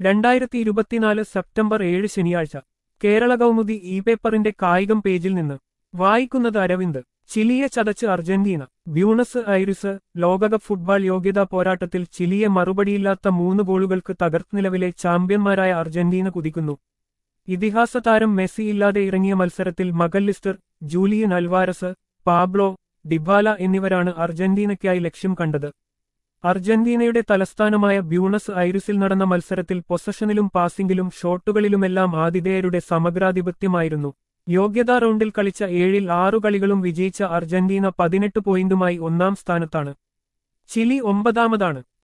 രണ്ടായിരത്തി ഇരുപത്തിനാല് സെപ്റ്റംബർ ഏഴ് ശനിയാഴ്ച കേരള കൗമുദി ഇ പേപ്പറിന്റെ കായികം പേജിൽ നിന്ന് വായിക്കുന്നത് അരവിന്ദ് ചിലിയെ ചതച്ച് അർജന്റീന ബ്യൂണസ് ഐറിസ് ലോകകപ്പ് ഫുട്ബോൾ യോഗ്യതാ പോരാട്ടത്തിൽ ചിലിയെ മറുപടിയില്ലാത്ത മൂന്ന് ഗോളുകൾക്ക് തകർത്ത് നിലവിലെ ചാമ്പ്യന്മാരായ അർജന്റീന കുതിക്കുന്നു ഇതിഹാസ താരം മെസ്സി ഇല്ലാതെ ഇറങ്ങിയ മത്സരത്തിൽ MacAllister Julian Alvarez Pablo Dybala എന്നിവരാണ് അർജന്റീനയ്ക്കായി ലക്ഷ്യം കണ്ടത് അർജന്റീനയുടെ തലസ്ഥാനമായ ബ്യൂണസ് ഐറിസിൽ നടന്ന മത്സരത്തിൽ പൊസഷനിലും പാസിംഗിലും ഷോട്ടുകളിലുമെല്ലാം ആതിഥേയരുടെ സമഗ്രാധിപത്യമായിരുന്നു യോഗ്യതാ റൗണ്ടിൽ കളിച്ച ഏഴിൽ ആറു കളികളും വിജയിച്ച അർജന്റീന പതിനെട്ട് പോയിന്റുമായി ഒന്നാം സ്ഥാനത്താണ് ചിലി ഒമ്പതാമതാണ്